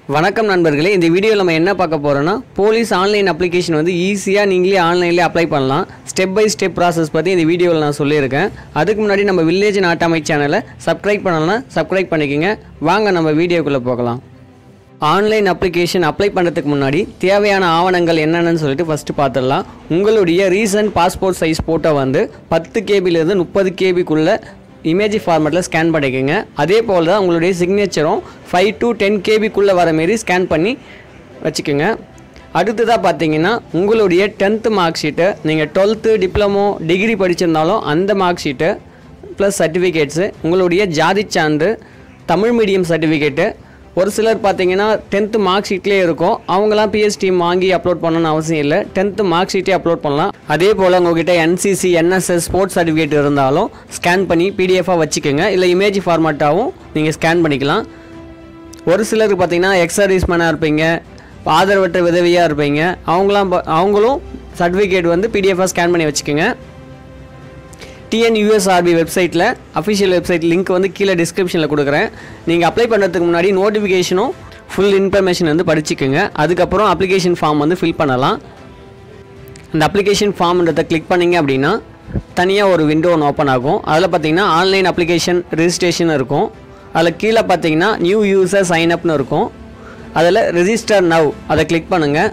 வணக்கம் நண்பர்களே இந்த வீடியோவில் நம்ம என்ன பார்க்க போகிறோன்னா போலீஸ் ஆன்லைன் அப்ளிகேஷன் வந்து ஈஸியாக நீங்களே ஆன்லைன்லேயே அப்ளை பண்ணலாம் ஸ்டெப் பை ஸ்டெப் ப்ராசஸ் பற்றி இந்த வீடியோவில் நான் சொல்லியிருக்கேன் அதுக்கு முன்னாடி நம்ம வில்லேஜ் நாட்டாமை சேனலை சப்ஸ்கிரைப் பண்ணலாம் சப்ஸ்கிரைப் பண்ணிக்கோங்க வாங்க நம்ம வீடியோக்குள்ளே போகலாம் ஆன்லைன் அப்ளிகேஷன் அப்ளை பண்ணுறதுக்கு முன்னாடி தேவையான ஆவணங்கள் என்னென்னு சொல்லிட்டு ஃபஸ்ட்டு பார்த்துடலாம் உங்களுடைய ரீசன்ட் பாஸ்போர்ட் சைஸ் ஃபோட்டோ வந்து பத்து கேபிலேருந்து முப்பது கேபிக்குள்ளே இமேஜ் ஃபார்மேட்டில் ஸ்கேன் பண்ணிக்கோங்க அதே போல் தான் உங்களுடைய சிக்னேச்சரும் ஃபைவ் டு டென் கேபிக்குள்ளே வர மாரி ஸ்கேன் பண்ணி வச்சுக்கோங்க அடுத்ததாக பார்த்தீங்கன்னா உங்களுடைய டென்த்து மார்க் ஷீட்டு நீங்கள் டுவெல்த்து டிப்ளமோ டிகிரி படிச்சிருந்தாலும் அந்த மார்க் ஷீட்டு ப்ளஸ் சர்டிஃபிகேட்ஸு உங்களுடைய ஜாதி சான்று தமிழ் மீடியம் சர்டிஃபிகேட்டு ஒரு சிலர் பார்த்தீங்கன்னா டென்த்து மார்க் ஷீட்லேயே இருக்கும் அவங்களாம் பிஎஸ்டி வாங்கி அப்லோட் பண்ணணும்னு அவசியம் இல்லை டென்த்து மார்க் ஷீட்டே அப்லோட் பண்ணலாம் அதே போல் உங்ககிட்ட என்சிசி என்எஸ்எஸ் ஸ்போர்ட்ஸ் சர்டிஃபிகேட் இருந்தாலும் ஸ்கேன் பண்ணி பிடிஎஃபாக வச்சுக்கோங்க இல்லை இமேஜ் ஃபார்மேட்டாகவும் நீங்கள் ஸ்கேன் பண்ணிக்கலாம் ஒரு சிலருக்கு பார்த்தீங்கன்னா எக்ஸ் சர்வீஸ்மேனாக இருப்பீங்க ஆதரவற்ற விதவியாக இருப்பீங்க அவங்களாம் ப- அவங்களும் சர்டிஃபிகேட் வந்து பிடிஎஃபாக ஸ்கேன் பண்ணி வச்சுக்கோங்க டிஎன்யூஎஸ்ஆர்பி வெப்சைட்டில் அஃபிஷியல் வெப்சைட் லிங்க் வந்து கீழே டிஸ்கிரிப்ஷனில் கொடுக்குறேன் நீங்கள் அப்ளை பண்ணுறதுக்கு முன்னாடி நோட்டிஃபிகேஷனும் ஃபுல் இன்ஃபர்மேஷன் வந்து படிச்சுக்கோங்க அதுக்கப்புறம் அப்ளிகேஷன் ஃபார்ம் வந்து ஃபில் பண்ணலாம் அந்த அப்ளிகேஷன் ஃபார்ம்ன்றதை கிளிக் பண்ணீங்க அப்படின்னா தனியாக ஒரு விண்டோ ஒன்று ஓப்பன் ஆகும் அதில் பார்த்தீங்கன்னா ஆன்லைன் அப்ளிகேஷன் ரெஜிஸ்ட்ரேஷன் இருக்கும் அதில் கீழே பார்த்தீங்கன்னா நியூ யூசர் சைன் அப்னு இருக்கும் அதில் ரெஜிஸ்டர் நவ் அதை கிளிக் பண்ணுங்கள்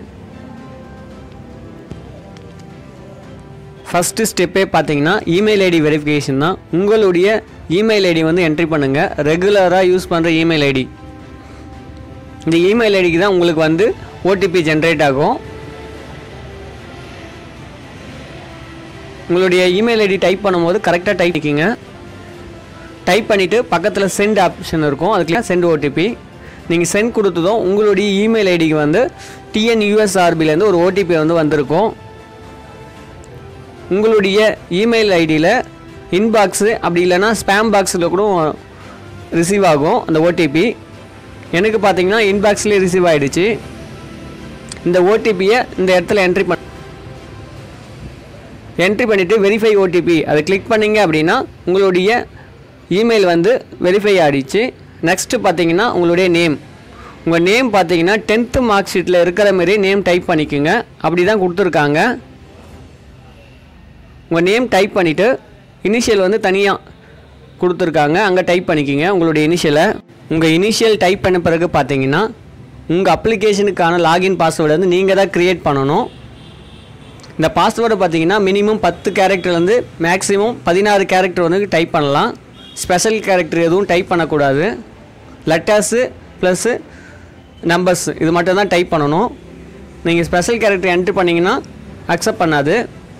ஃபஸ்ட்டு ஸ்டெப்பே பார்த்தீங்கன்னா இமெயில் ஐடி வெரிஃபிகேஷன் தான் உங்களுடைய இமெயில் ஐடி வந்து என்ட்ரி பண்ணுங்கள் ரெகுலராக யூஸ் பண்ணுற இமெயில் ஐடி இந்த இமெயில் ஐடிக்கு தான் உங்களுக்கு வந்து ஓடிபி ஜென்ரேட் ஆகும் உங்களுடைய இமெயில் ஐடி டைப் பண்ணும்போது கரெக்டாக டைப் பண்ணிக்கிங்க டைப் பண்ணிவிட்டு பக்கத்தில் சென்ட் ஆப்ஷன் இருக்கும் அதுக்கு சென்ட் ஓடிபி நீங்கள் சென்ட் கொடுத்ததும் உங்களுடைய இமெயில் ஐடிக்கு வந்து டிஎன்யூஎஸ்ஆர்பிலேருந்து ஒரு ஓடிபி வந்து வந்திருக்கும் உங்களுடைய இமெயில் ஐடியில் இன்பாக்ஸு அப்படி இல்லைன்னா ஸ்பேம் பாக்ஸில் கூட ரிசீவ் ஆகும் அந்த ஓடிபி எனக்கு பார்த்தீங்கன்னா இன்பாக்ஸ்லேயே ரிசீவ் ஆகிடுச்சு இந்த ஓடிபியை இந்த இடத்துல என்ட்ரி பண்ண என்ட்ரி பண்ணிவிட்டு வெரிஃபை ஓடிபி அதை கிளிக் பண்ணீங்க அப்படின்னா உங்களுடைய இமெயில் வந்து வெரிஃபை ஆகிடுச்சு நெக்ஸ்ட்டு பார்த்தீங்கன்னா உங்களுடைய நேம் உங்கள் நேம் பார்த்தீங்கன்னா டென்த்து மார்க் ஷீட்டில் இருக்கிற மாதிரி நேம் டைப் பண்ணிக்கோங்க அப்படி தான் கொடுத்துருக்காங்க உங்கள் நேம் டைப் பண்ணிவிட்டு இனிஷியல் வந்து தனியாக கொடுத்துருக்காங்க அங்கே டைப் பண்ணிக்கிங்க உங்களுடைய இனிஷியலை உங்கள் இனிஷியல் டைப் பண்ண பிறகு பார்த்தீங்கன்னா உங்கள் அப்ளிகேஷனுக்கான லாகின் பாஸ்வேர்டு வந்து நீங்கள் தான் க்ரியேட் பண்ணணும் இந்த பாஸ்வேர்டு பார்த்தீங்கன்னா மினிமம் பத்து கேரக்டர்லேருந்து மேக்ஸிமம் பதினாறு கேரக்டர் வந்து டைப் பண்ணலாம் ஸ்பெஷல் கேரக்டர் எதுவும் டைப் பண்ணக்கூடாது லெட்டர்ஸு ப்ளஸ்ஸு நம்பர்ஸ் இது மட்டும் தான் டைப் பண்ணணும் நீங்கள் ஸ்பெஷல் கேரக்டர் என்ட்ரு பண்ணிங்கன்னா அக்செப்ட் பண்ணாது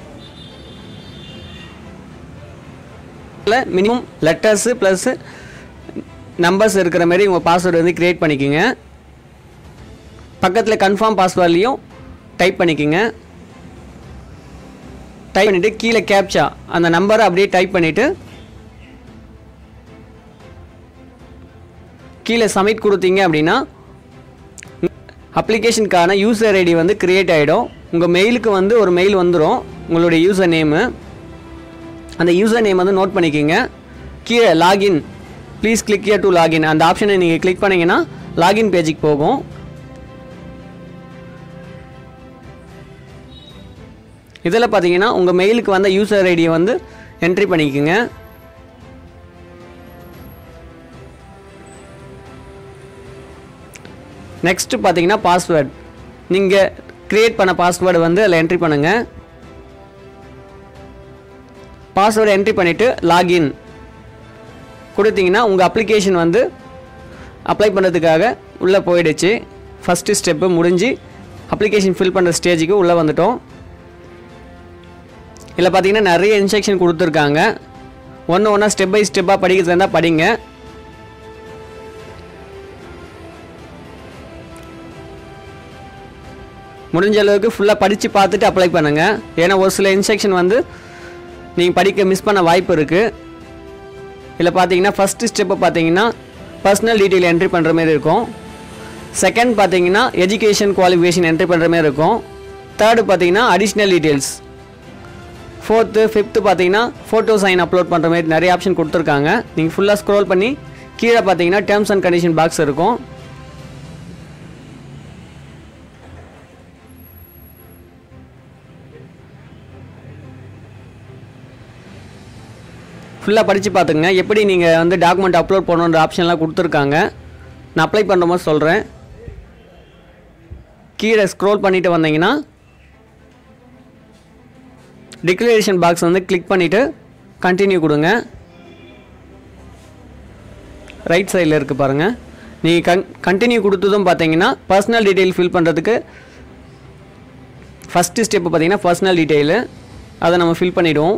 மினிமம் லெட்டர்ஸு ப்ளஸ்ஸு நம்பர்ஸ் இருக்கிற மாதிரி உங்கள் பாஸ்வேர்டு வந்து க்ரியேட் பண்ணிக்கோங்க பக்கத்தில் கன்ஃபார்ம் பாஸ்வேர்ட்லேயும் டைப் பண்ணிக்கோங்க டைப் பண்ணிவிட்டு கீழே கேப்சா அந்த நம்பரை அப்படியே டைப் பண்ணிவிட்டு கீழே சப்மிட் கொடுத்தீங்க அப்படின்னா அப்ளிகேஷனுக்கான யூசர் ஐடி வந்து க்ரியேட் ஆகிடும் உங்கள் மெயிலுக்கு வந்து ஒரு மெயில் வந்துடும் உங்களுடைய யூசர் நேமு அந்த யூசர் நேம் வந்து நோட் பண்ணிக்கோங்க கீழே login please click here to login அந்த ஆப்ஷனை நீங்கள் கிளிக் பண்ணிங்கன்னா லாகின் பேஜுக்கு போகும் இதில் பார்த்தீங்கன்னா உங்கள் மெயிலுக்கு வந்த யூசர் ஐடியை வந்து என்ட்ரி பண்ணிக்கோங்க நெக்ஸ்ட்டு பார்த்தீங்கன்னா பாஸ்வேர்ட் நீங்கள் க்ரியேட் பண்ண பாஸ்வேர்டு வந்து அதில் என்ட்ரி பண்ணுங்கள் பாஸ்வேர்டு என்ட்ரி பண்ணிவிட்டு லாகின் கொடுத்தீங்கன்னா உங்கள் அப்ளிகேஷன் வந்து அப்ளை பண்ணுறதுக்காக உள்ளே போயிடுச்சு ஃபஸ்ட்டு ஸ்டெப்பு முடிஞ்சு அப்ளிகேஷன் ஃபில் பண்ணுற ஸ்டேஜுக்கு உள்ளே வந்துட்டோம் இதில் பார்த்தீங்கன்னா நிறைய இன்ஸ்ட்ரக்ஷன் கொடுத்துருக்காங்க ஒன்று ஒன்றா ஸ்டெப் பை ஸ்டெப்பாக படிக்கிறது இருந்தால் படிங்க முடிஞ்ச அளவுக்கு ஃபுல்லாக படித்து பார்த்துட்டு அப்ளை பண்ணுங்கள் ஏன்னா ஒரு சில இன்ஸ்ட்ரக்ஷன் வந்து நீங்கள் படிக்க மிஸ் பண்ண வாய்ப்பு இருக்குது இதில் பார்த்தீங்கன்னா ஃபஸ்ட்டு ஸ்டெப்பு பார்த்தீங்கன்னா பர்சனல் டீட்டெயில் என்ட்ரி பண்ணுற மாதிரி இருக்கும் செகண்ட் பார்த்தீங்கன்னா எஜுகேஷன் குவாலிஃபிகேஷன் என்ட்ரி பண்ணுற மாதிரி இருக்கும் தேர்டு பார்த்தீங்கன்னா அடிஷ்னல் டீட்டெயில்ஸ் ஃபோர்த்து ஃபிஃப்த்து பார்த்தீங்கன்னா ஃபோட்டோ சைன் அப்லோட் பண்ணுற மாதிரி நிறைய ஆப்ஷன் கொடுத்துருக்காங்க நீங்கள் ஃபுல்லாக ஸ்க்ரோல் பண்ணி கீழே பார்த்தீங்கன்னா டேர்ம்ஸ் அண்ட் கண்டிஷன் பாக்ஸ் இருக்கும் ஃபுல்லாக படித்து பார்த்துங்க எப்படி நீங்கள் வந்து டாக்குமெண்ட் அப்லோட் பண்ணணுன்ற ஆப்ஷன்லாம் கொடுத்துருக்காங்க நான் அப்ளை பண்ணுற மாதிரி சொல்கிறேன் கீழே ஸ்க்ரோல் பண்ணிட்டு வந்தீங்கன்னா டிக்ளரேஷன் பாக்ஸ் வந்து கிளிக் பண்ணிவிட்டு கண்டினியூ கொடுங்க ரைட் சைடில் இருக்குது பாருங்கள் நீங்கள் கன் கண்டினியூ கொடுத்ததும் பார்த்தீங்கன்னா பர்சனல் டீட்டெயில் ஃபில் பண்ணுறதுக்கு ஃபஸ்ட்டு ஸ்டெப்பு பார்த்தீங்கன்னா பர்சனல் டீட்டெயிலு அதை நம்ம ஃபில் பண்ணிவிடுவோம்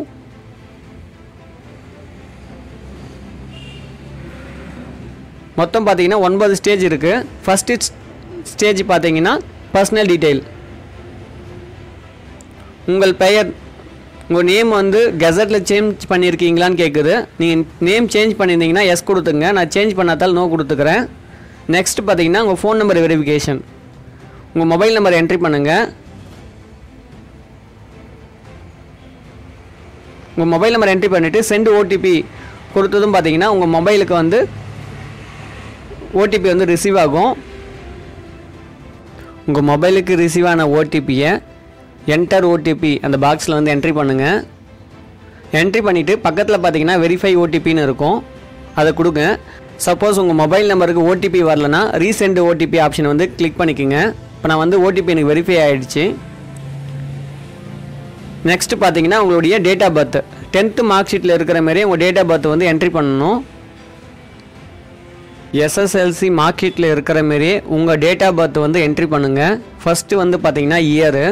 மொத்தம் பார்த்தீங்கன்னா ஒன்பது ஸ்டேஜ் இருக்குது ஃபஸ்ட்டு ஸ்டேஜ் பார்த்தீங்கன்னா பர்சனல் டீட்டெயில் உங்கள் பெயர் உங்கள் நேம் வந்து கெசட்டில் சேஞ்ச் பண்ணியிருக்கீங்களான்னு கேட்குது நீங்கள் நேம் சேஞ்ச் பண்ணியிருந்தீங்கன்னா எஸ் கொடுத்துங்க நான் சேஞ்ச் பண்ணாதால் நோ கொடுத்துக்கிறேன் நெக்ஸ்ட் பார்த்தீங்கன்னா உங்கள் ஃபோன் நம்பர் வெரிஃபிகேஷன் உங்கள் மொபைல் நம்பர் என்ட்ரி பண்ணுங்கள் உங்கள் மொபைல் நம்பர் என்ட்ரி பண்ணிவிட்டு சென்ட் ஓடிபி கொடுத்ததும் பார்த்தீங்கன்னா உங்கள் மொபைலுக்கு வந்து ஓடிபி வந்து ரிசீவ் ஆகும் உங்கள் மொபைலுக்கு ரிசீவ் ஆன ஓடிபியை என்டர் ஓடிபி அந்த பாக்ஸில் வந்து என்ட்ரி பண்ணுங்கள் என்ட்ரி பண்ணிவிட்டு பக்கத்தில் பார்த்தீங்கன்னா வெரிஃபை ஓடிபின்னு இருக்கும் அதை கொடுங்க சப்போஸ் உங்கள் மொபைல் நம்பருக்கு ஓடிபி வரலனா ரீசெண்ட் ஓடிபி ஆப்ஷன் வந்து கிளிக் பண்ணிக்கோங்க இப்போ நான் வந்து ஓடிபி எனக்கு வெரிஃபை ஆகிடுச்சு நெக்ஸ்ட் பார்த்தீங்கன்னா உங்களுடைய date of birth tenth mark ஷீட்டில் இருக்கிற மாரி உங்கள் டேட் ஆஃப் பர்த் வந்து என்ட்ரி பண்ணணும் எஸ்எஸ்எல்சி மார்க் ஷீட்டில் இருக்கிற மாரி உங்கள் டேட் ஆஃப் பர்த் வந்து என்ட்ரி பண்ணுங்கள் ஃபஸ்ட்டு வந்து பார்த்தீங்கன்னா இயரு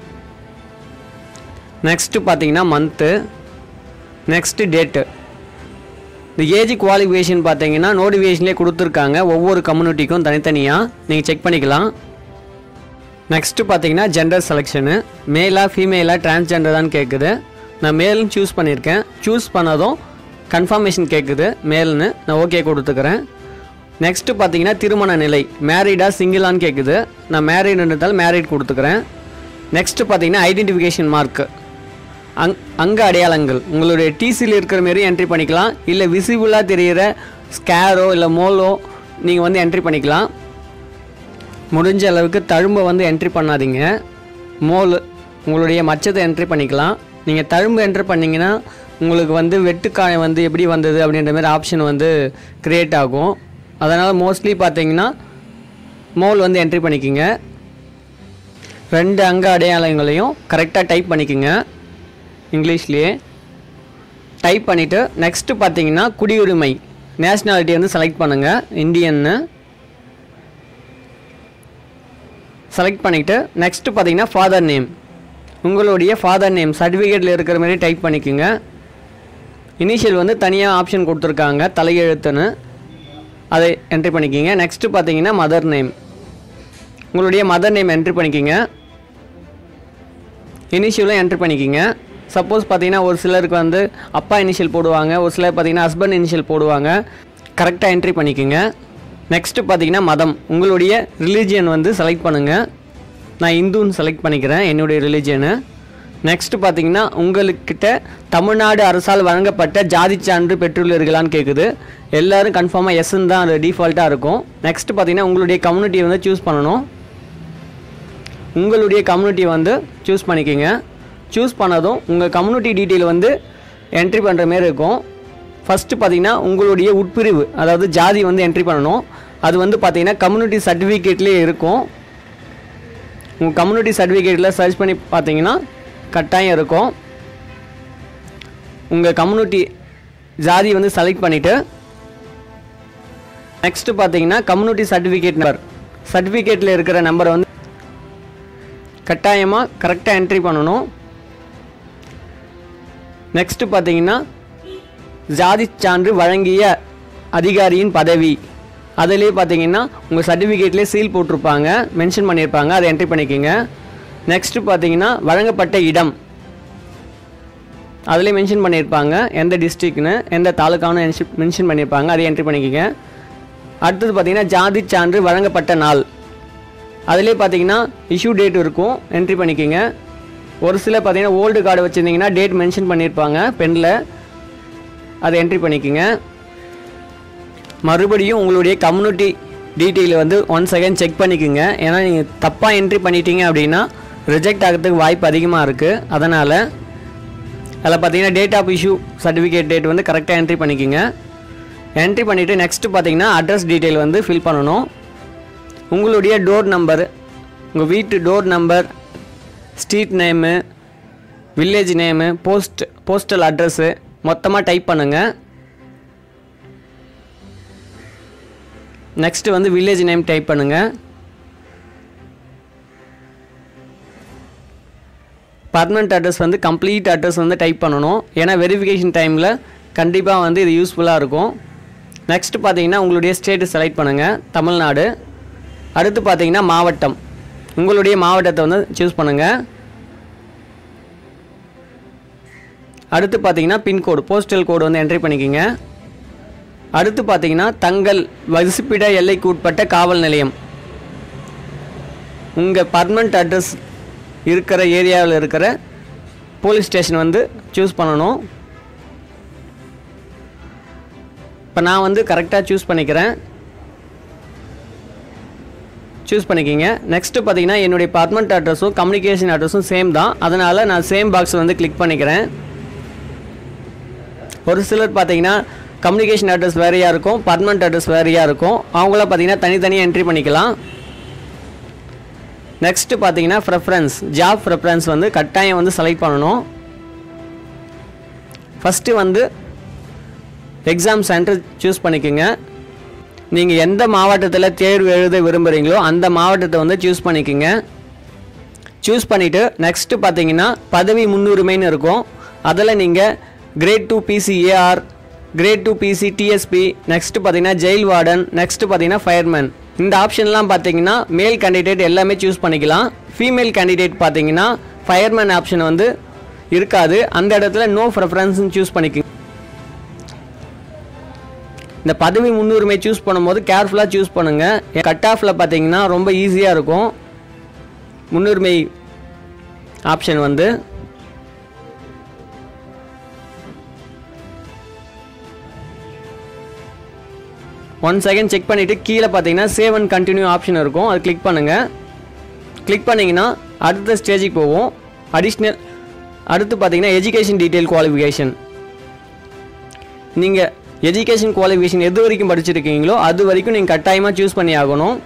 நெக்ஸ்ட்டு பார்த்தீங்கன்னா மந்த்து நெக்ஸ்ட்டு டேட்டு இந்த ஏஜ் குவாலிஃபிகேஷன் பார்த்தீங்கன்னா நோட்டிஃபிகேஷன்லேயே கொடுத்துருக்காங்க ஒவ்வொரு கம்யூனிட்டிக்கும் தனித்தனியாக நீங்கள் செக் பண்ணிக்கலாம் நெக்ஸ்ட்டு பார்த்தீங்கன்னா ஜெண்டர் செலெக்ஷனு மேலா ஃபீமேலா டிரான்ஸ்ஜெண்டர் தான் கேட்குது நான் மேல்னு சூஸ் பண்ணியிருக்கேன் சூஸ் பண்ணதும் கன்ஃபர்மேஷன் கேட்குது மேல்னு நான் ஓகே கொடுத்துக்கிறேன் நெக்ஸ்ட்டு பார்த்தீங்கன்னா திருமண நிலை மேரீடா சிங்கிளான்னு கேட்குது நான் மேரீடுன்றதால் மேரீட் கொடுத்துக்கிறேன் நெக்ஸ்ட்டு பார்த்தீங்கன்னா ஐடென்டிஃபிகேஷன் மார்க்கு அங் அங்க அடையாளங்கள் உங்களுடைய டிசியில் இருக்கிற மாரி என்ட்ரி பண்ணிக்கலாம் இல்லை விசிபிளாக தெரிகிற ஸ்கேரோ இல்லை மோலோ நீங்கள் வந்து என்ட்ரி பண்ணிக்கலாம் முடிஞ்ச அளவுக்கு தழும்பை வந்து என்ட்ரி பண்ணாதீங்க மோல் உங்களுடைய மச்சத்தை என்ட்ரி பண்ணிக்கலாம் நீங்கள் தழும்பு என்ட்ரி பண்ணிங்கன்னா உங்களுக்கு வந்து வெட்டுக்காயம் வந்து எப்படி வந்தது அப்படின்ற மாதிரி ஆப்ஷன் வந்து க்ரியேட் ஆகும் அதனால் மோஸ்ட்லி பார்த்தீங்கன்னா மோல் வந்து என்ட்ரி பண்ணிக்கோங்க ரெண்டு அங்க அடையாளங்களையும் கரெக்டாக டைப் பண்ணிக்கோங்க இங்கிலீஷ்லேயே டைப் பண்ணிவிட்டு நெக்ஸ்ட்டு பார்த்தீங்கன்னா குடியுரிமை நேஷ்னாலிட்டி வந்து செலக்ட் பண்ணுங்கள் இந்தியன்னு செலக்ட் பண்ணிவிட்டு நெக்ஸ்ட்டு பார்த்தீங்கன்னா ஃபாதர் நேம் உங்களுடைய ஃபாதர் நேம் சர்டிஃபிகேட்டில் இருக்கிற மாதிரி டைப் பண்ணிக்கோங்க இனிஷியல் வந்து தனியாக ஆப்ஷன் கொடுத்துருக்காங்க தலையெழுத்துன்னு அதை என்ட்ரி பண்ணிக்கிங்க நெக்ஸ்ட்டு பார்த்தீங்கன்னா மதர் நேம் உங்களுடைய மதர் நேம் என்ட்ரி பண்ணிக்கிங்க இனிஷியலும் என்ட்ரி பண்ணிக்கிங்க சப்போஸ் பார்த்தீங்கன்னா ஒரு சிலருக்கு வந்து அப்பா இனிஷியல் போடுவாங்க ஒரு சிலர் பார்த்தீங்கன்னா ஹஸ்பண்ட் இனிஷியல் போடுவாங்க கரெக்டாக என்ட்ரி பண்ணிக்கோங்க நெக்ஸ்ட்டு பார்த்தீங்கன்னா மதம் உங்களுடைய ரிலீஜியன் வந்து செலக்ட் பண்ணுங்கள் நான் இந்துன்னு செலக்ட் பண்ணிக்கிறேன் என்னுடைய ரிலீஜியனு நெக்ஸ்ட்டு பார்த்தீங்கன்னா உங்கள்கிட்ட தமிழ்நாடு அரசால் வழங்கப்பட்ட ஜாதி சான்று பெற்றுள்ளீர்களான்னு கேட்குது எல்லோரும் கன்ஃபார்மாக எஸ்ன்னு தான் அது டிஃபால்ட்டாக இருக்கும் நெக்ஸ்ட்டு பார்த்தீங்கன்னா உங்களுடைய கம்யூனிட்டியை வந்து சூஸ் பண்ணணும் உங்களுடைய கம்யூனிட்டி வந்து சூஸ் பண்ணிக்கோங்க சூஸ் பண்ணதும் உங்கள் கம்யூனிட்டி டீட்டெயில் வந்து என்ட்ரி பண்ணுற மாரி இருக்கும் ஃபஸ்ட்டு பார்த்தீங்கன்னா உங்களுடைய உட்பிரிவு அதாவது ஜாதி வந்து என்ட்ரி பண்ணணும் அது வந்து பார்த்தீங்கன்னா கம்யூனிட்டி சர்டிஃபிகேட்லேயே இருக்கும் உங்கள் கம்யூனிட்டி சர்டிஃபிகேட்டில் சர்ச் பண்ணி பார்த்தீங்கன்னா கட்டாயம் இருக்கும் உங்கள் கம்யூனிட்டி ஜாதி வந்து செலக்ட் பண்ணிவிட்டு நெக்ஸ்ட்டு பார்த்தீங்கன்னா கம்யூனிட்டி சர்டிஃபிகேட் நம்பர் சர்டிஃபிகேட்டில் இருக்கிற நம்பரை வந்து கட்டாயமாக கரெக்டாக என்ட்ரி பண்ணணும் நெக்ஸ்ட்டு பார்த்தீங்கன்னா ஜாதி சான்று வழங்கிய அதிகாரியின் பதவி அதிலே பார்த்தீங்கன்னா உங்கள் சர்டிஃபிகேட்லேயே சீல் போட்டிருப்பாங்க மென்ஷன் பண்ணியிருப்பாங்க அதை என்ட்ரி பண்ணிக்கோங்க நெக்ஸ்ட்டு பார்த்தீங்கன்னா வழங்கப்பட்ட இடம் அதிலே மென்ஷன் பண்ணியிருப்பாங்க எந்த டிஸ்ட்ரிக்ட்னு எந்த தாலுக்கான்னு மென்ஷன் பண்ணியிருப்பாங்க அதை என்ட்ரி பண்ணிக்கோங்க அடுத்தது பார்த்தீங்கன்னா ஜாதி சான்று வழங்கப்பட்ட நாள் அதிலே பார்த்தீங்கன்னா இஷ்யூ டேட் இருக்கும் என்ட்ரி பண்ணிக்கோங்க ஒரு சில பார்த்தீங்கன்னா ஓல்டு கார்டு வச்சுருந்தீங்கன்னா டேட் மென்ஷன் பண்ணியிருப்பாங்க பெனில் அதை என்ட்ரி பண்ணிக்கோங்க மறுபடியும் உங்களுடைய கம்யூனிட்டி டீட்டெயில் வந்து ஒன் செகண்ட் செக் பண்ணிக்கோங்க ஏன்னா நீங்கள் தப்பாக என்ட்ரி பண்ணிட்டீங்க அப்படின்னா ரிஜெக்ட் ஆகிறதுக்கு வாய்ப்பு அதிகமாக இருக்குது அதனால் அதில் பார்த்தீங்கன்னா date of issue certificate date வந்து கரெக்டாக என்ட்ரி பண்ணிக்கோங்க என்ட்ரி பண்ணிவிட்டு நெக்ஸ்ட்டு பார்த்தீங்கன்னா அட்ரஸ் டீட்டெயில் வந்து ஃபில் பண்ணணும் உங்களுடைய டோர் நம்பர் உங்கள் வீட்டு door number street name village name post postal address மொத்தமாக டைப் பண்ணுங்கள் நெக்ஸ்ட்டு வந்து வில்லேஜ் நேம் டைப் பண்ணுங்கள் பர்மனெண்ட் அட்ரஸ் வந்து கம்ப்ளீட் அட்ரஸ் வந்து டைப் பண்ணணும் ஏன்னா வெரிஃபிகேஷன் டைமில் கண்டிப்பாக வந்து இது யூஸ்ஃபுல்லாக இருக்கும் நெக்ஸ்ட் பார்த்தீங்கன்னா உங்களுடைய ஸ்டேட்டு செலக்ட் பண்ணுங்கள் தமிழ்நாடு அடுத்து பார்த்தீங்கன்னா மாவட்டம் உங்களுடைய மாவட்டத்தை வந்து சூஸ் பண்ணுங்கள் அடுத்து பார்த்தீங்கன்னா பின்கோடு போஸ்டல் கோடு வந்து என்ட்ரி பண்ணிக்கோங்க அடுத்து பார்த்தீங்கன்னா தங்கள் வசிப்பிட எல்லைக்கு உட்பட்ட காவல் நிலையம் உங்கள் பர்மனண்ட் அட்ரஸ் இருக்கிற ஏரியாவில் இருக்கிற போலீஸ் ஸ்டேஷன் வந்து சூஸ் பண்ணணும் இப்போ நான் வந்து கரெக்டாக சூஸ் பண்ணிக்கிறேன் சூஸ் பண்ணிக்கிங்க நெக்ஸ்ட்டு பார்த்தீங்கன்னா என்னுடைய பர்மனண்ட் அட்ரஸும் கம்யூனிகேஷன் அட்ரஸும் சேம் தான் அதனால் நான் சேம் பாக்ஸ் வந்து கிளிக் பண்ணிக்கிறேன் ஒரு சிலர் பார்த்தீங்கன்னா கம்யூனிகேஷன் அட்ரஸ் வேறையாக இருக்கும் பர்மனண்ட் அட்ரஸ் வேறையாக இருக்கும் அவங்களாம் பார்த்தீங்கன்னா தனித்தனியாக என்ட்ரி பண்ணிக்கலாம் நெக்ஸ்ட்டு பார்த்தீங்கன்னா ப்ரெஃபரன்ஸ் ஜாப் ப்ரெஃபரன்ஸ் வந்து கட்டாயம் வந்து செலக்ட் பண்ணணும் ஃபஸ்ட்டு வந்து எக்ஸாம் சென்டர் சூஸ் பண்ணிக்கோங்க நீங்கள் எந்த மாவட்டத்தில் தேர்வு எழுத விரும்புகிறீங்களோ அந்த மாவட்டத்தை வந்து சூஸ் பண்ணிக்கோங்க சூஸ் பண்ணிவிட்டு நெக்ஸ்ட்டு பார்த்தீங்கன்னா பதவி முன்னுரிமைன்னு இருக்கும் அதில் நீங்கள் grade two PCAR grade two PC TSP next பார்த்தீங்கன்னா ஜெயில் வார்டன் நெக்ஸ்ட்டு பார்த்தீங்கன்னா ஃபயர்மேன் இந்த ஆப்ஷன்லாம் பார்த்தீங்கன்னா மேல் கேண்டிடேட் எல்லாமே சூஸ் பண்ணிக்கலாம் ஃபீமேல் கேண்டிடேட் பார்த்தீங்கன்னா ஃபயர்மேன் ஆப்ஷன் வந்து இருக்காது அந்த இடத்துல நோ ப்ரெஃபரன்ஸ்னு சூஸ் பண்ணிக்கோங்க இந்த பதவி முன்னுரிமை சூஸ் பண்ணும்போது கேர்ஃபுல்லாக சூஸ் பண்ணுங்கள் கட் ஆஃபில் பார்த்தீங்கன்னா ரொம்ப ஈஸியாக இருக்கும் முன்னுரிமை ஆப்ஷன் வந்து ஒன் செகண்ட் செக் பண்ணிவிட்டு கீழே பார்த்தீங்கன்னா சேவ் அண்ட் கண்டினியூ ஆப்ஷன் இருக்கும் அது கிளிக் பண்ணுங்கள் கிளிக் பண்ணிங்கன்னா அடுத்த ஸ்டேஜுக்கு போவோம் அடிஷ்னல் அடுத்து பார்த்தீங்கன்னா எஜுகேஷன் டீட்டெயில் குவாலிஃபிகேஷன் நீங்கள் எஜுகேஷன் குவாலிஃபிகேஷன் எது வரைக்கும் படிச்சிருக்கீங்களோ அது வரைக்கும் நீங்கள் கட்டாயமாக சூஸ் பண்ணி ஆகணும்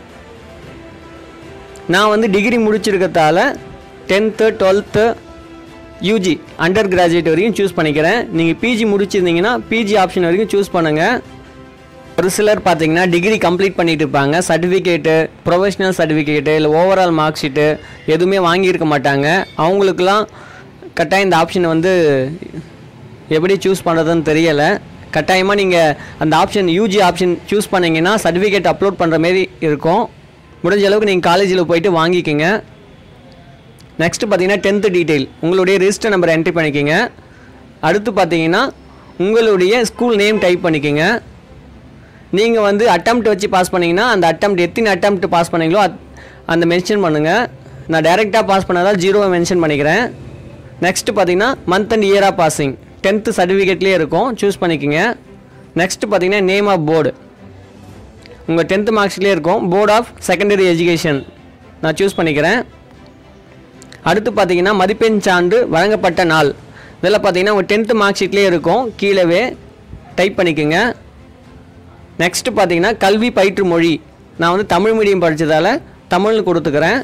நான் வந்து டிகிரி முடிச்சிருக்கதால tenth twelfth UG under graduate வரைக்கும் சூஸ் பண்ணிக்கிறேன் நீங்கள் பிஜி முடிச்சிருந்தீங்கன்னா பிஜி ஆப்ஷன் வரைக்கும் சூஸ் பண்ணுங்கள் ஒரு சிலர் பார்த்தீங்கன்னா டிகிரி கம்ப்ளீட் பண்ணிட்டு இருப்பாங்க சர்டிஃபிகேட்டு ப்ரொஃபஷனல் சர்டிஃபிகேட்டு இல்லை ஓவரால் மார்க் ஷீட்டு எதுவுமே வாங்கியிருக்க மாட்டாங்க அவங்களுக்குலாம் கட்டாயம் இந்த ஆப்ஷன் வந்து எப்படி சூஸ் பண்ணுறதுன்னு தெரியலை கட்டாயமாக நீங்கள் அந்த ஆப்ஷன் யூஜி ஆப்ஷன் சூஸ் பண்ணீங்கன்னா சர்டிஃபிகேட் அப்லோட் பண்ணுற மாரி இருக்கும் முடிஞ்ச அளவுக்கு நீங்கள் காலேஜில் போயிட்டு வாங்கிக்கோங்க நெக்ஸ்ட் பார்த்தீங்கன்னா டென்த்து டீட்டெயில் உங்களுடைய ரிஜிஸ்டர் நம்பர் என்ட்ரி பண்ணிக்கோங்க அடுத்து பார்த்தீங்கன்னா உங்களுடைய ஸ்கூல் நேம் டைப் பண்ணிக்கோங்க நீங்கள் வந்து அட்டம்ப்ட் வச்சு பாஸ் பண்ணீங்கன்னா அந்த அட்டம்ப்ட் எத்தனை அட்டம்ப்ட் பாஸ் பண்ணீங்களோ அத்- அந்த மென்ஷன் பண்ணுங்கள் நான் டைரெக்டாக பாஸ் பண்ணதால் ஜீரோவை மென்ஷன் பண்ணிக்கிறேன் நெக்ஸ்ட் பார்த்தீங்கன்னா month and year of passing tenth சர்டிஃபிகேட்லேயே இருக்கும் சூஸ் பண்ணிக்கோங்க நெக்ஸ்ட் பார்த்தீங்கன்னா நேம் ஆஃப் போர்டு உங்கள் டென்த்து மார்க்ஸ்லேயே இருக்கும் போர்ட் ஆஃப் செகண்டரி எஜுகேஷன் நான் சூஸ் பண்ணிக்கிறேன் அடுத்து பார்த்தீங்கன்னா மதிப்பெண் சான்று வழங்கப்பட்ட நாள் இதில் பார்த்தீங்கன்னா உங்கள் டென்த்து மார்க் ஷீட்லேயே இருக்கும் கீழவே டைப் பண்ணிக்கோங்க நெக்ஸ்ட்டு பார்த்தீங்கன்னா கல்வி பயிற்று மொழி நான் வந்து தமிழ் மீடியம் படித்ததால் தமிழ்னு கொடுத்துக்கிறேன்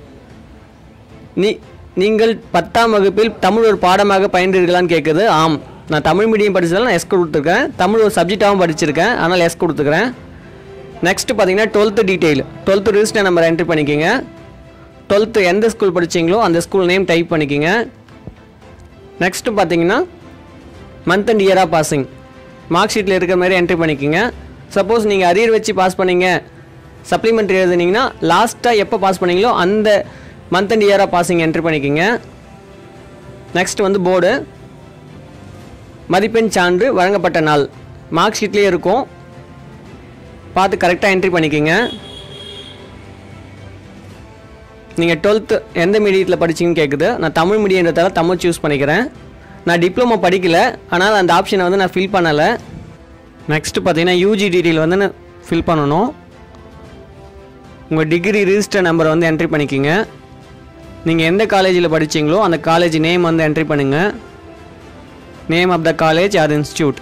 நீ நீங்கள் பத்தாம் வகுப்பில் தமிழ் ஒரு பாடமாக பயின்றீர்களான்னு கேட்குது ஆம் நான் தமிழ் மீடியம் படித்ததால் நான் எஸ் கொடுத்துருக்கேன் தமிழ் ஒரு சப்ஜெக்டாகவும் படிச்சிருக்கேன் அதனால் எஸ் கொடுத்துக்கிறேன் நெக்ஸ்ட் பார்த்தீங்கன்னா twelfth detail twelfth register number entry பண்ணிக்கோங்க டுவெல்த்து எந்த ஸ்கூல் படிச்சீங்களோ அந்த ஸ்கூல் நேம் டைப் பண்ணிக்கோங்க நெக்ஸ்ட்டு பார்த்தீங்கன்னா மந்த் அண்ட் இயராக பாசிங் மார்க் ஷீட்டில் இருக்கிற மாதிரி என்ட்ரி பண்ணிக்கோங்க சப்போஸ் நீங்கள் அரியர் வச்சு பாஸ் பண்ணீங்க சப்ளிமெண்ட்ரி எழுதுனீங்கன்னா லாஸ்ட்டாக எப்போ பாஸ் பண்ணீங்களோ அந்த மந்த் அண்ட் இயராக பாசிங் என்ட்ரி பண்ணிக்கோங்க நெக்ஸ்ட் வந்து போர்டு மதிப்பெண் சான்று வழங்கப்பட்ட நாள் மார்க் ஷீட்லேயே இருக்கும் பார்த்து கரெக்டாக என்ட்ரி பண்ணிக்கோங்க நீங்கள் டுவெல்த்து எந்த மீடியத்தில் படிச்சீங்கன்னு கேட்குது நான் தமிழ் மீடியன்றதால தமிழ் சூஸ் பண்ணிக்கிறேன் நான் டிப்ளமோ படிக்கல ஆனால் அந்த ஆப்ஷனை வந்து நான் ஃபில் பண்ணலை நெக்ஸ்ட்டு பார்த்தீங்கன்னா யூஜி டீட்டெயில் வந்து நான் ஃபில் பண்ணணும் உங்கள் டிகிரி ரிஜிஸ்டர் நம்பரை வந்து என்ட்ரி பண்ணிக்கோங்க நீங்கள் எந்த காலேஜில் படிச்சீங்களோ அந்த காலேஜ் நேம் வந்து என்ட்ரி பண்ணுங்கள் name of the college or institute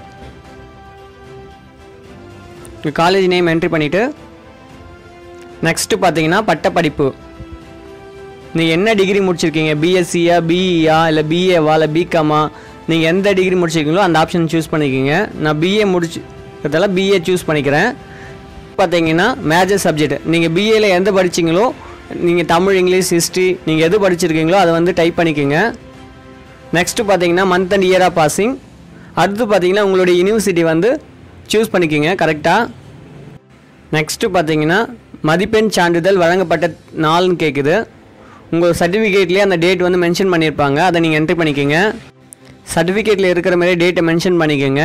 college name entry பண்ணிவிட்டு நெக்ஸ்ட்டு பார்த்தீங்கன்னா பட்டப்படிப்பு நீங்கள் என்ன டிகிரி முடிச்சிருக்கீங்க பிஎஸ்சியா பிஇயா இல்லை பிஏவா இல்லை பிகாமா நீங்கள் எந்த டிகிரி முடிச்சிருக்கீங்களோ அந்த ஆப்ஷன் சூஸ் பண்ணிக்கோங்க நான் பிஏ முடிச்சு இதெல்லாம் பிஏ சூஸ் பண்ணிக்கிறேன் பார்த்தீங்கன்னா மேஜர் சப்ஜெக்ட் நீங்கள் பிஏல எந்த படிச்சீங்களோ நீங்கள் தமிழ் இங்கிலீஷ் ஹிஸ்ட்ரி நீங்கள் எது படிச்சிருக்கீங்களோ அதை வந்து டைப் பண்ணிக்கோங்க நெக்ஸ்ட்டு பார்த்தீங்கன்னா month and year of passing அடுத்து பார்த்தீங்கன்னா உங்களுடைய யூனிவர்சிட்டி வந்து சூஸ் பண்ணிக்கோங்க கரெக்டாக நெக்ஸ்ட்டு பார்த்தீங்கன்னா மதிப்பெண் சான்றிதழ் வழங்கப்பட்ட நாள்னு கேட்குது உங்கள் சர்டிஃபிகேட்லேயே அந்த டேட் வந்து மென்ஷன் பண்ணியிருப்பாங்க அதை நீங்கள் என்ட்ரி பண்ணிக்கோங்க சர்டிஃபிகேட்டில் இருக்கிற மாதிரி டேட்டை மென்ஷன் பண்ணிக்கோங்க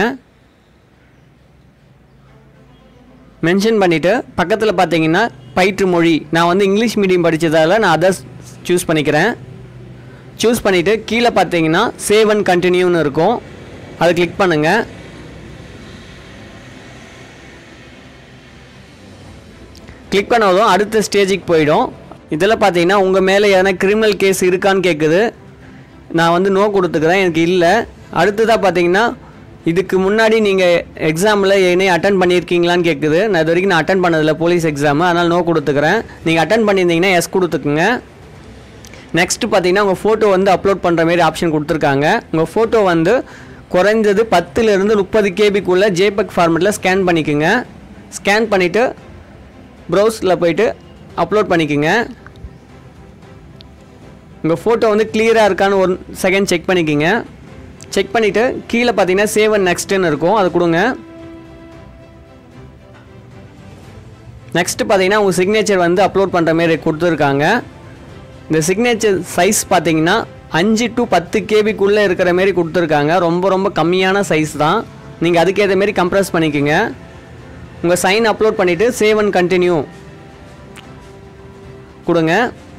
மென்ஷன் பண்ணிவிட்டு பக்கத்தில் பார்த்தீங்கன்னா பயிற்று மொழி நான் வந்து இங்கிலீஷ் மீடியம் படித்ததால் நான் அதை சூஸ் பண்ணிக்கிறேன் சூஸ் பண்ணிவிட்டு கீழே பார்த்தீங்கன்னா சேவ் அண்ட் கண்டினியூன்னு இருக்கும் அதை கிளிக் பண்ணுங்கள் கிளிக் பண்ணதும் அடுத்த ஸ்டேஜுக்கு போயிடும் இதில் பார்த்தீங்கன்னா உங்கள் மேலே எதனா கிரிமினல் கேஸ் இருக்கான்னு கேட்குது நான் வந்து நோ கொடுத்துக்கிறேன் எனக்கு இல்லை அடுத்ததாக பார்த்தீங்கன்னா இதுக்கு முன்னாடி நீங்கள் எக்ஸாமில் என்னை அட்டன் பண்ணியிருக்கீங்களான்னு கேட்குது நான் இது வரைக்கும் நான் அட்டன் பண்ணதில்லை போலீஸ் எக்ஸாமு அதனால் நோ கொடுத்துக்கிறேன் நீங்கள் அட்டன் பண்ணியிருந்தீங்கன்னா எஸ் கொடுத்துக்குங்க நெக்ஸ்ட் பார்த்தீங்கன்னா உங்கள் ஃபோட்டோ வந்து அப்லோட் பண்ணுற மாதிரி ஆப்ஷன் கொடுத்துருக்காங்க உங்கள் ஃபோட்டோ வந்து குறைஞ்சது பத்துலேருந்து முப்பது கேபிக்குள்ளே ஜேபக் ஃபார்மெட்டில் ஸ்கேன் பண்ணிக்கோங்க ஸ்கேன் பண்ணிவிட்டு ப்ரௌஸில் போயிட்டு அப்லோட் பண்ணிக்கோங்க உங்கள் ஃபோட்டோ வந்து கிளியராக இருக்கான்னு ஒரு செகண்ட் செக் பண்ணிக்கோங்க செக் பண்ணிவிட்டு கீழே பார்த்தீங்கன்னா சேவ் அண்ட் நெக்ஸ்ட்டுன்னு இருக்கும் அது கொடுங்க நெக்ஸ்ட்டு பார்த்தீங்கன்னா உங்கள் சிக்னேச்சர் வந்து அப்லோட் பண்ணுற மாதிரி கொடுத்துருக்காங்க இந்த சிக்னேச்சர் சைஸ் பார்த்தீங்கன்னா அஞ்சு டு பத்து கேபிக்குள்ளே இருக்கிற மாரி கொடுத்துருக்காங்க ரொம்ப ரொம்ப கம்மியான சைஸ் தான் நீங்கள் அதுக்கேற்ற மாரி கம்ப்ரஸ் பண்ணிக்கோங்க உங்கள் சைன் அப்லோட் பண்ணிவிட்டு சேவ் அண்ட் கண்டினியூ கொடுங்க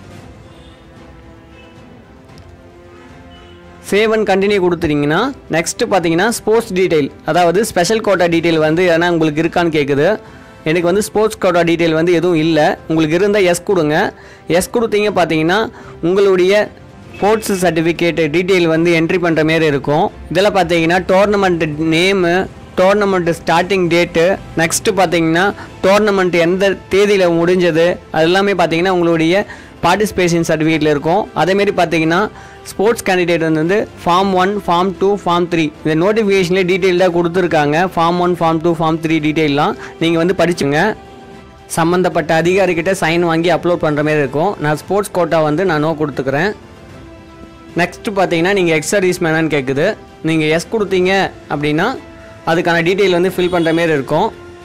சேவ் அண்ட் கண்டினியூ கொடுத்துட்டீங்கன்னா நெக்ஸ்ட்டு பார்த்தீங்கன்னா ஸ்போர்ட்ஸ் டீட்டெயில் அதாவது ஸ்பெஷல் கோட்டா டீட்டெயில் வந்து எதனா உங்களுக்கு இருக்கான்னு கேட்குது எனக்கு வந்து ஸ்போர்ட்ஸ் கோட்டா டீட்டெயில் வந்து எதுவும் இல்லை உங்களுக்கு இருந்தால் எஸ் கொடுங்க எஸ் கொடுத்தீங்க பார்த்தீங்கன்னா உங்களுடைய ஸ்போர்ட்ஸ் சர்டிஃபிகேட் டீட்டெயில் வந்து என்ட்ரி பண்ணுற மாரி இருக்கும் இதில் பார்த்தீங்கன்னா tournament name tournament starting date next பார்த்தீங்கன்னா டோர்னமெண்ட் எந்த தேதியில் முடிஞ்சது அது எல்லாமே பார்த்தீங்கன்னா உங்களுடைய பார்ட்டிசிபேஷன் சர்டிஃபிகேட்டில் இருக்கும் அதேமாரி பார்த்தீங்கன்னா ஸ்போர்ட்ஸ் கேண்டிடேட் வந்து form one form two form three இந்த நோட்டிஃபிகேஷன்லேயே டீட்டெயில்டாக கொடுத்துருக்காங்க form one form two form three டீட்டெயிலாம் நீங்கள் வந்து படிச்சுங்க சம்மந்தப்பட்ட அதிகாரிக்கிட்ட சைன் வாங்கி அப்லோட் பண்ணுற மாதிரி இருக்கும் நான் ஸ்போர்ட்ஸ் கோட்டா வந்து நான் நோ கொடுத்துக்கிறேன் நெக்ஸ்ட்டு பார்த்தீங்கன்னா நீங்கள் எக்ஸ் சர்வீஸ் மேனான்னு கேட்குது நீங்கள் எஸ் கொடுத்தீங்க அப்படின்னா அதுக்கான டீட்டெயில் வந்து ஃபில் பண்ணுற மாரி இருக்கும்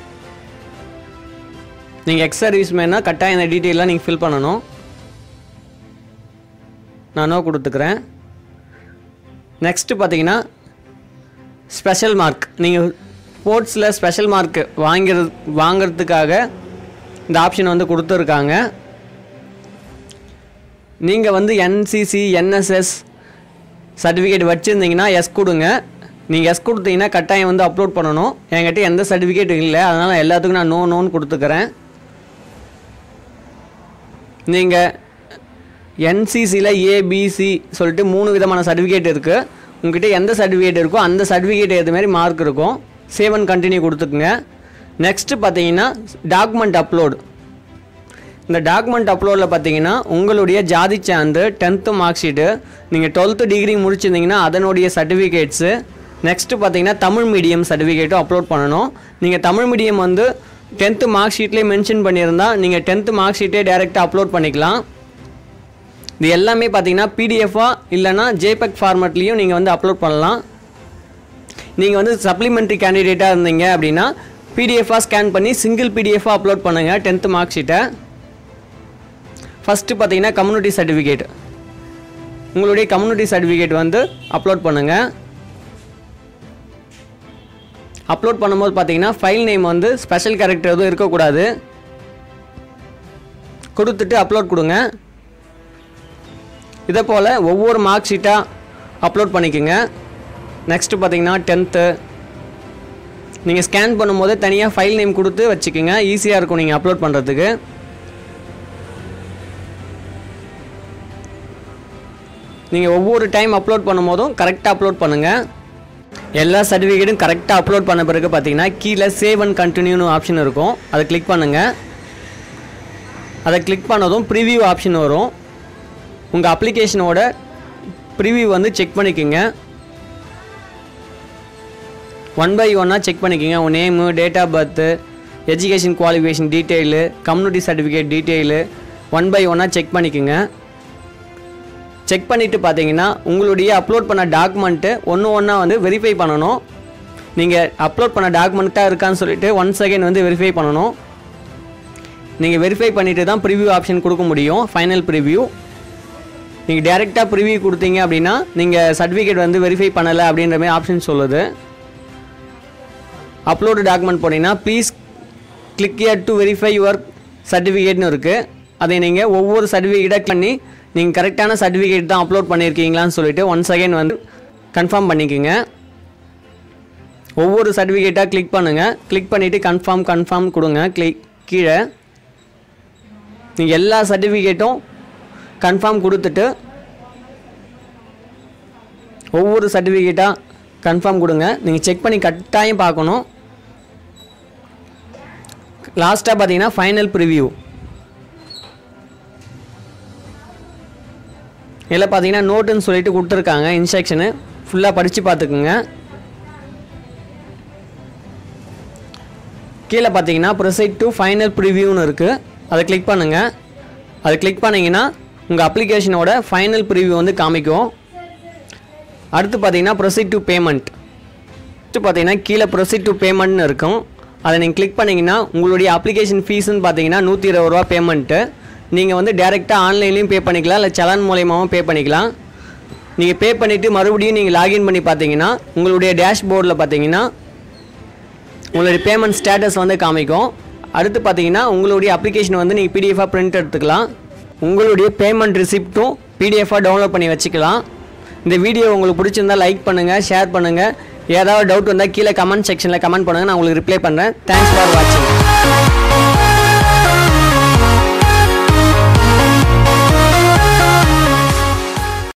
நீங்கள் எக்ஸ் சர்வீஸ் மேனா கட்டாயம் இந்த டீட்டெயிலாம் நீங்கள் ஃபில் பண்ணணும் நான் நோ கொடுத்துக்கிறேன் நெக்ஸ்ட்டு பார்த்தீங்கன்னா ஸ்பெஷல் மார்க் நீங்கள் ஸ்போர்ட்ஸில் ஸ்பெஷல் மார்க் வாங்கிறது வாங்கிறதுக்காக இந்த ஆப்ஷன் வந்து கொடுத்துருக்காங்க நீங்கள் வந்து என்சிசி என்எஸ்எஸ் சர்டிஃபிகேட் வச்சுருந்தீங்கன்னா எஸ் கொடுங்க நீங்கள் எஸ் கொடுத்தீங்கன்னா கட்டாயம் வந்து அப்லோட் பண்ணணும் என்கிட்ட எந்த சர்டிஃபிகேட் இல்லை அதனால் எல்லாத்துக்கும் நான் நோ நோன்னு கொடுத்துக்கிறேன் நீங்கள் என்சிசியில் ஏபிசி சொல்லிட்டு மூணு விதமான சர்டிஃபிகேட் இருக்குது உங்ககிட்ட எந்த சர்டிஃபிகேட் இருக்கோ அந்த சர்டிஃபிகேட் ஏற்ற மாதிரி மார்க் இருக்கும் சேவ் அண்ட் கண்டினியூ கொடுத்துக்குங்க நெக்ஸ்ட்டு பார்த்தீங்கன்னா டாக்குமெண்ட் அப்லோடு இந்த டாக்குமெண்ட் அப்லோடில் பார்த்தீங்கன்னா உங்களுடைய ஜாதி சான்று டென்த்து மார்க் ஷீட்டு நீங்கள் டுவெல்த்து டிகிரி முடிச்சிருந்தீங்கன்னா அதனுடைய சர்டிஃபிகேட்ஸு நெக்ஸ்ட்டு பார்த்தீங்கன்னா தமிழ் மீடியம் சர்டிஃபிகேட்டும் அப்லோட் பண்ணணும் நீங்கள் தமிழ் மீடியம் வந்து டென்த்து மார்க் ஷீட்லேயே மென்ஷன் பண்ணியிருந்தால் நீங்கள் டென்த்து மார்க் ஷீட்டே டேரெக்டாக அப்லோட் பண்ணிக்கலாம் இது எல்லாமே பார்த்தீங்கன்னா பிடிஎஃபாக இல்லைனா ஜேபெக் ஃபார்மேட்லேயும் நீங்கள் வந்து அப்லோட் பண்ணலாம் நீங்கள் வந்து சப்ளிமெண்ட்ரி கேண்டிடேட்டாக இருந்தீங்க அப்படின்னா பிடிஎஃபாக ஸ்கேன் பண்ணி சிங்கிள் பிடிஎஃபாக அப்லோட் பண்ணுங்கள் டென்த்து மார்க் ஷீட்டை ஃபஸ்ட்டு பார்த்தீங்கன்னா கம்யூனிட்டி சர்டிஃபிகேட் உங்களுடைய கம்யூனிட்டி சர்டிஃபிகேட் வந்து அப்லோட் பண்ணுங்கள் அப்லோட் பண்ணும்போது பார்த்தீங்கன்னா ஃபைல் நேம் வந்து ஸ்பெஷல் கேரக்டர் எதுவும் இருக்கக்கூடாது கொடுத்துட்டு அப்லோட் கொடுங்க இதே போல் ஒவ்வொரு மார்க் ஷீட்டாக அப்லோட் பண்ணிக்கோங்க நெக்ஸ்ட்டு பார்த்தீங்கன்னா டென்த்து நீங்கள் ஸ்கேன் பண்ணும்போது தனியாக ஃபைல் நேம் கொடுத்து வச்சுக்கோங்க ஈஸியாக இருக்கும் நீங்கள் அப்லோட் பண்ணுறதுக்கு நீங்கள் ஒவ்வொரு டைம் அப்லோட் பண்ணும்போதும் கரெக்டாக அப்லோட் பண்ணுங்கள் எல்லா சர்டிஃபிகேட்டும் கரெக்டாக அப்லோட் பண்ண பிறகு பார்த்தீங்கன்னா கீழே சேவ் அண்ட் கண்டினியூன்னு ஆப்ஷன் இருக்கும் அதை கிளிக் பண்ணுங்கள் அதை கிளிக் பண்ணதும் ப்ரிவியூ ஆப்ஷன் வரும் உங்கள் அப்ளிகேஷனோட ப்ரிவியூ வந்து செக் பண்ணிக்கோங்க ஒன் பை ஒன்னாக செக் பண்ணிக்கோங்க உங்கள் name date of birth education qualification detail community certificate detail one by ஒன்னாக செக் பண்ணிக்கோங்க செக் பண்ணிவிட்டு பார்த்தீங்கன்னா உங்களுடைய அப்லோட் பண்ண டாக்குமெண்ட்டு ஒன்று ஒன்றா வந்து வெரிஃபை பண்ணணும் நீங்கள் அப்லோட் பண்ண டாக்குமெண்ட்டாக இருக்கான்னு சொல்லிட்டு ஒன் செகண்ட் வந்து வெரிஃபை பண்ணணும் நீங்கள் வெரிஃபை பண்ணிவிட்டு தான் ப்ரிவ்யூ ஆப்ஷன் கொடுக்க முடியும் ஃபைனல் ப்ரிவ்யூ நீங்கள் டேரெக்டாக ப்ரிவ்யூ கொடுத்தீங்க அப்படின்னா நீங்கள் சர்டிஃபிகேட் வந்து வெரிஃபை பண்ணலை அப்படின்ற மாதிரி ஆப்ஷன் சொல்லுது அப்லோடு டாக்குமெண்ட் போனீங்கன்னா please click here to verify your சர்டிஃபிகேட்னு இருக்குது அதை நீங்கள் ஒவ்வொரு சர்டிஃபிகேட்டாக பண்ணி நீங்கள் கரெக்டான சர்டிஃபிகேட் தான் அப்லோட் பண்ணியிருக்கீங்களான்னு சொல்லிட்டு ஒன் செகண்ட் வந்து கன்ஃபார்ம் பண்ணிக்கோங்க ஒவ்வொரு சர்டிஃபிகேட்டாக கிளிக் பண்ணுங்கள் கிளிக் பண்ணிவிட்டு கன்ஃபார்ம் கன்ஃபார்ம் கொடுங்க கிளிக் கீழே நீங்கள் எல்லா சர்டிஃபிகேட்டும் கன்ஃபார்ம் கொடுத்துட்டு ஒவ்வொரு சர்டிஃபிகேட்டாக கன்ஃபார்ம் கொடுங்க நீங்கள் செக் பண்ணி கட்டாயம் பார்க்கணும் லாஸ்ட்டாக பார்த்தீங்கன்னா ஃபைனல் ப்ரிவ்யூ இதில் பார்த்தீங்கன்னா நோட்டுன்னு சொல்லிட்டு கொடுத்துருக்காங்க இன்ஸ்ட்ரக்ஷனு ஃபுல்லாக படித்து பார்த்துக்குங்க கீழே பார்த்தீங்கன்னா ப்ரொசைட் டு ஃபைனல் ப்ரிவ்யூன்னு இருக்குது அதை கிளிக் பண்ணுங்கள் அதை கிளிக் பண்ணிங்கன்னா உங்கள் அப்ளிகேஷனோட ஃபைனல் ப்ரிவ்யூ வந்து காமிக்கும் அடுத்து பார்த்தீங்கன்னா ப்ரொசீட் டு பேமெண்ட் அடுத்து பார்த்தீங்கன்னா கீழே ப்ரொசீட் டு பேமெண்ட்னு இருக்கும் அதை நீங்கள் கிளிக் பண்ணிங்கன்னா உங்களுடைய அப்ளிகேஷன் ஃபீஸ்னு பார்த்தீங்கன்னா நூற்றி இருபது ரூபா பேமெண்ட்டு நீங்கள் வந்து டேரெக்டாக ஆன்லைன்லேயும் பே பண்ணிக்கலாம் இல்லை சலான் மூலியமாகவும் பே பண்ணிக்கலாம் நீங்கள் பே பண்ணிவிட்டு மறுபடியும் நீங்கள் லாகின் பண்ணி பார்த்தீங்கன்னா உங்களுடைய டேஷ்போர்டில் பார்த்தீங்கன்னா உங்களுடைய பேமெண்ட் ஸ்டேட்டஸ் வந்து காமிக்கும் அடுத்து பார்த்தீங்கன்னா உங்களுடைய அப்ளிகேஷன் வந்து நீங்கள் பிடிஎஃபாக பிரிண்ட் எடுத்துக்கலாம் உங்களுடைய பேமெண்ட் ரிசிப்ட்டும் பிடிஎஃபாக டவுன்லோட் பண்ணி வச்சுக்கலாம் இந்த வீடியோ உங்களுக்கு பிடிச்சிருந்தா லைக் பண்ணுங்கள் ஷேர் பண்ணுங்கள் ஏதாவது டவுட் வந்தால் கீழே கமெண்ட் செக்ஷனில் கமெண்ட் பண்ணுங்கள் நான் உங்களுக்கு ரிப்ளை பண்ணுறேன் தேங்க்ஸ் ஃபார் வாட்சிங்